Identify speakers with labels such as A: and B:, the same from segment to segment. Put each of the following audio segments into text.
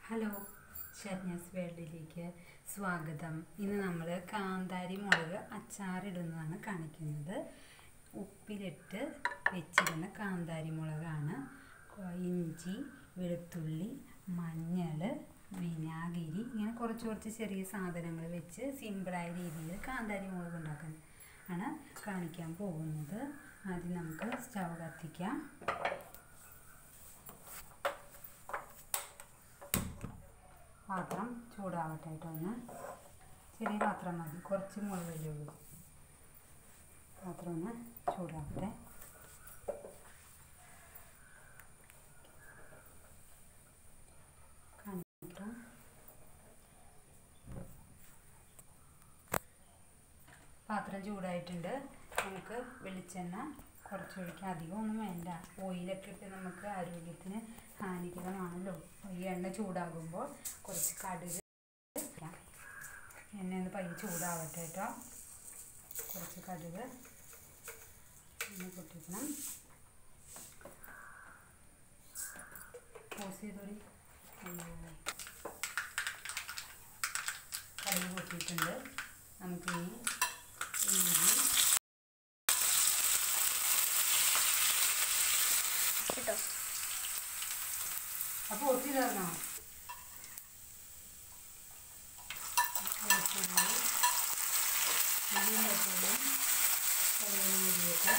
A: Hello ഷർняസ് വേൾഡിലേക്ക് സ്വാഗതം ഇന്ന് നമ്മൾ കാന്താരി മുളക് അച്ചാറിടുന്നതാണ് കാണിക്കുന്നത് ഉപ്പിലിട്ട് വെച്ചിരുന്ന കാന്താരി മുളകാണ് കൊ- ഇഞ്ചി വെളുത്തുള്ളി മഞ്ഞൾ വിനാഗിരി ഇങ്ങനെ കുറച്ച് കുറച്ച് ചെറിയ സാധനങ്ങൾ വെച്ച് സിമ്പിളായ രീതിയിൽ കാന്താരി മുളക് ഉണ്ടാക്കാൻ ആണ് കാണിക്കാൻ പോകുന്നത് ആദ്യം നമുക്ക് സ്റ്റൗ കത്തിക്കാം പാത്രം ചൂടാവട്ടെ കേട്ടോ ഒന്ന് ചെറിയ പാത്രം മതി കുറച്ച് മുളകല്ലേ ഉള്ളൂ പാത്രം ഒന്ന് ചൂടാവട്ടെ കാണിക്കാം പാത്രം ചൂടായിട്ടുണ്ട് നമുക്ക് വെളിച്ചെണ്ണ കുറച്ചൊഴിക്കാം അധികം ഒന്നും വേണ്ട ഓയിലൊക്കെ ഇട്ട് നമുക്ക് ആരോഗ്യത്തിന് ഹാനികരമാണല്ലോ ഈ എണ്ണ ചൂടാകുമ്പോൾ കുറച്ച് കടുക് ഇടാം. എണ്ണ ഒന്ന് പയ്യെ ചൂടാവട്ടെ കേട്ടോ കുറച്ച് കടുക് ഒന്ന് പൊട്ടിക്കണം പോസ് ചെയ്തോടി അയ്യോ. കടുക് പൊട്ടിയിട്ടുണ്ട് നമുക്കിനി ഇഞ്ചി
B: കേട്ടോ
A: അപ്പോൾ ഒത്തി തരണോ വെളുത്തുള്ളി ഇഞ്ചിയും വെളുത്തുള്ളിയും കറിവേപ്പിലയൊക്കെ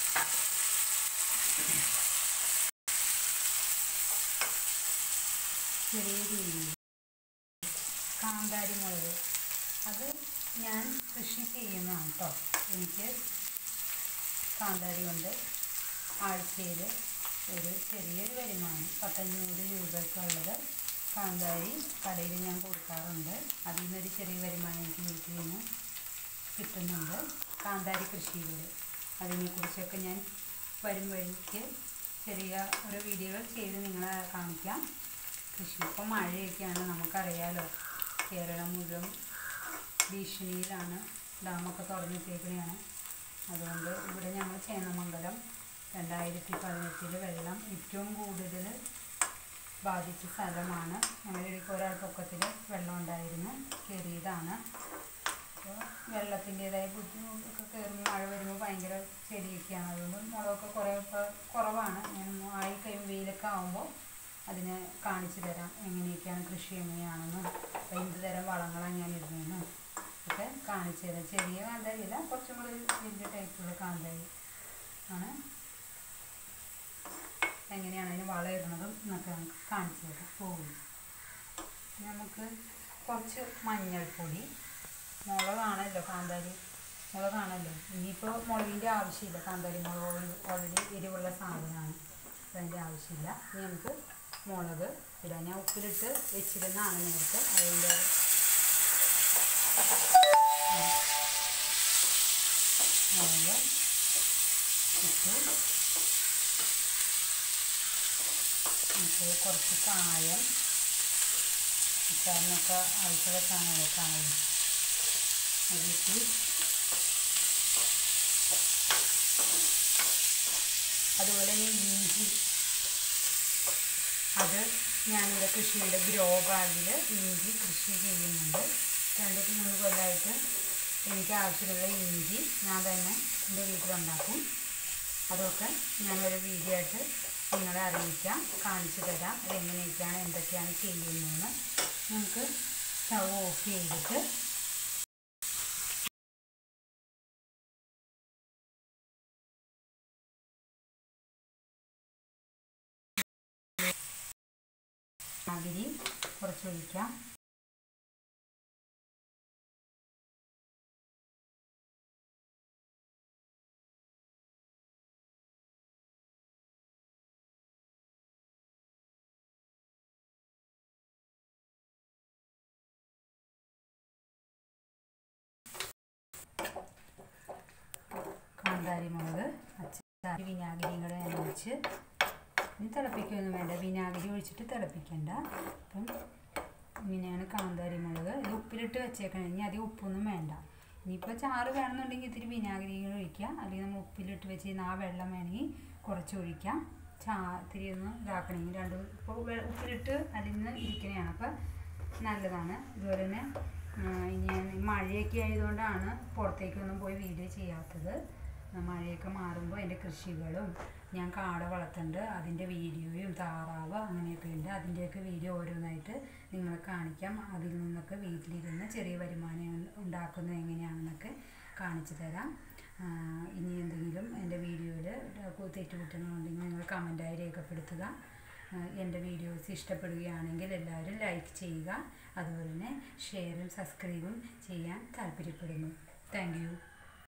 A: ചെറിയ രീതിയിൽ കാന്താരി മുളക് അത് ഞാൻ കൃഷി ചെയ്യുന്നതാണ് കേട്ടോ എനിക്ക് കാന്താരി കൊണ്ട് ആഴ്ചയിൽ ഒരു ചെറിയൊരു വരുമാനം പത്തഞ്ഞൂറ് രൂപയ്ക്കുള്ളത് കാന്താരി കടയിൽ ഞാൻ കൊടുക്കാറുണ്ട് അതിൽ നിന്നൊരു ചെറിയ വരുമാനം എനിക്ക് വീട്ടിൽ നിന്ന് കിട്ടുന്നുണ്ട് കാന്താരി കൃഷിയിലൂടെ അതിനെക്കുറിച്ചൊക്കെ ഞാൻ വരും വഴിക്ക് ചെറിയ ഓരോ വീഡിയോകൾ ചെയ്ത് നിങ്ങളെ കാണിക്കാം കൃഷി ഇപ്പം മഴയൊക്കെയാണ് നമുക്കറിയാലോ കേരളം മുഴുവൻ ഭീഷണിയിലാണ് ഡാമൊക്കെ തുറന്നിട്ടേക്കുകയാണ് അതുകൊണ്ട് ഇവിടെ ഞങ്ങൾ ചേന്നമംഗലം രണ്ടായിരത്തി പതിനെട്ടിൽ വെള്ളം ഏറ്റവും കൂടുതൽ ബാധിച്ച സ്ഥലമാണ് ഞങ്ങളുടെ ഇടയ്ക്ക് ഒരാൾപ്പൊക്കത്തിൽ വെള്ളം ഉണ്ടായിരുന്നു കയറിയതാണ് അപ്പോൾ വെള്ളത്തിൻ്റെതായ ബുദ്ധിമുട്ടൊക്കെ കയറുമ്പോൾ മഴ വരുമ്പോൾ ഭയങ്കര ചെടിയൊക്കെയാണ് അതുകൊണ്ട് മുളകൊക്കെ കുറേ ഇപ്പോൾ കുറവാണ് ഞാൻ ആയി കഴിയുമ്പോൾ വെയിലൊക്കെ ആകുമ്പോൾ അതിനെ കാണിച്ചു തരാം എങ്ങനെയൊക്കെയാണ് കൃഷി എങ്ങനെയാണെന്നും അപ്പോൾ എന്ത് തരം വളങ്ങളാണ് ഞാൻ ഇടുന്നതെന്നും ഒക്കെ കാണിച്ചു തരാം ചെറിയ കാന്താരി അല്ല കുറച്ചും കൂടി വലിയ ടൈപ്പുള്ള കാന്താരി ആണ് എങ്ങനെയാണ് അതിന് വളം ഇടുന്നതും എന്നൊക്കെ നമുക്ക് കാണിച്ചു തരാം പോകും നമുക്ക് കുറച്ച് മഞ്ഞൾപ്പൊടി മുളകാണല്ലോ കാന്താരി മുളകാണല്ലോ ഇനിയിപ്പോൾ മുളകിൻ്റെ ആവശ്യമില്ല കാന്താരി മുളക് ഓൾറെഡി എരിവുള്ള സാധനമാണ് അപ്പോൾ അതിൻ്റെ ആവശ്യമില്ല ഇനി നമുക്ക് മുളക് ഇടാം ഞാൻ ഉപ്പിലിട്ട് വെച്ചിരുന്നതാണ് നേരത്തെ അതിൻ്റെ മുളക് ഇട്ടു നമുക്ക് കുറച്ച് കായം അച്ചാറിനൊക്കെ ആവശ്യമുള്ള സാധനങ്ങൾ കായം അതിട്ട് അതുപോലെ തന്നെ ഇഞ്ചി അത് ഞാനിവിടെ കൃഷിയുടെ ഗ്രോ ബാഗിൽ ഇഞ്ചി കൃഷി ചെയ്യുന്നുണ്ട് രണ്ട് മൂന്ന് കൊല്ലമായിട്ട് എനിക്ക് ആവശ്യമുള്ള ഇഞ്ചി ഞാൻ തന്നെ എൻ്റെ വീട്ടിലുണ്ടാക്കും അതൊക്കെ ഞാനൊരു വീഡിയോ ആയിട്ട് നിങ്ങളെ അറിയിക്കാം കാണിച്ചു തരാം അതെങ്ങനെയൊക്കെയാണ് എന്തൊക്കെയാണ് ചെയ്യുന്നതെന്ന് നമുക്ക് സ്റ്റൗ ഓഫ് ചെയ്തിട്ട് അകിരി കുറച്ചൊഴിക്കാം കാന്താരി മുളക് അച്ചാർ വിനാഗിരിയും കൂടെ ഞാൻ ഒഴിച്ച് ഇനി തിളപ്പിക്കുകയൊന്നും വേണ്ട വിനാഗിരി ഒഴിച്ചിട്ട് തിളപ്പിക്കണ്ട അപ്പം ഇങ്ങനെയാണ് കാന്താരി മുളക് ഇത് ഉപ്പിലിട്ട് വെച്ചേക്കണം ഇനി അധികം ഉപ്പൊന്നും വേണ്ട ഇനിയിപ്പോൾ ചാറ് വേണമെന്നുണ്ടെങ്കിൽ ഇത്തിരി വിനാഗിരി ഒഴിക്കുക അല്ലെങ്കിൽ നമ്മൾ ഉപ്പിലിട്ട് വെച്ച് ആ വെള്ളം വേണമെങ്കിൽ കുറച്ച് ഒഴിക്കാം ചാ ഇത്തിരി ഒന്ന് ഇതാക്കണേ രണ്ട് ഇപ്പോൾ ഉപ്പിലിട്ട് അലിഞ്ഞ് ഇരിക്കണതാണ് അപ്പം നല്ലതാണ് ഇതുപോലെ തന്നെ ആ, ഞാൻ മഴയൊക്കെ ആയതുകൊണ്ടാണ് പുറത്തേക്കൊന്നും പോയി വീഡിയോ ചെയ്യാത്തത് ആ, മഴയൊക്കെ മാറുമ്പോൾ എൻ്റെ കൃഷികളും ഞാൻ കാട വളർത്തുന്നുണ്ട് അതിൻ്റെ വീഡിയോയും താറാവ് അങ്ങനെയൊക്കെ ഉണ്ട് അതിൻ്റെയൊക്കെ വീഡിയോ ഓരോന്നായിട്ട് നിങ്ങളെ കാണിക്കാം അതിൽ നിന്നൊക്കെ വീട്ടിലിരുന്ന് ചെറിയ വരുമാനം ഉണ്ടാക്കുന്നത് എങ്ങനെയാണെന്നൊക്കെ കാണിച്ചു തരാം ആ, ഇനി എന്തെങ്കിലും എൻ്റെ വീഡിയോയിൽ തെറ്റുകുറ്റങ്ങളുണ്ടെങ്കിൽ നിങ്ങൾ കമൻറ്റായി രേഖപ്പെടുത്തുക ആ, എൻ്റെ വീഡിയോസ് ഇഷ്ടപ്പെടുകയാണെങ്കിൽ എല്ലാവരും ലൈക്ക് ചെയ്യുക അതുപോലെ തന്നെ ഷെയറും സബ്സ്ക്രൈബും ചെയ്യാൻ താല്പര്യപ്പെടുന്നു താങ്ക് യു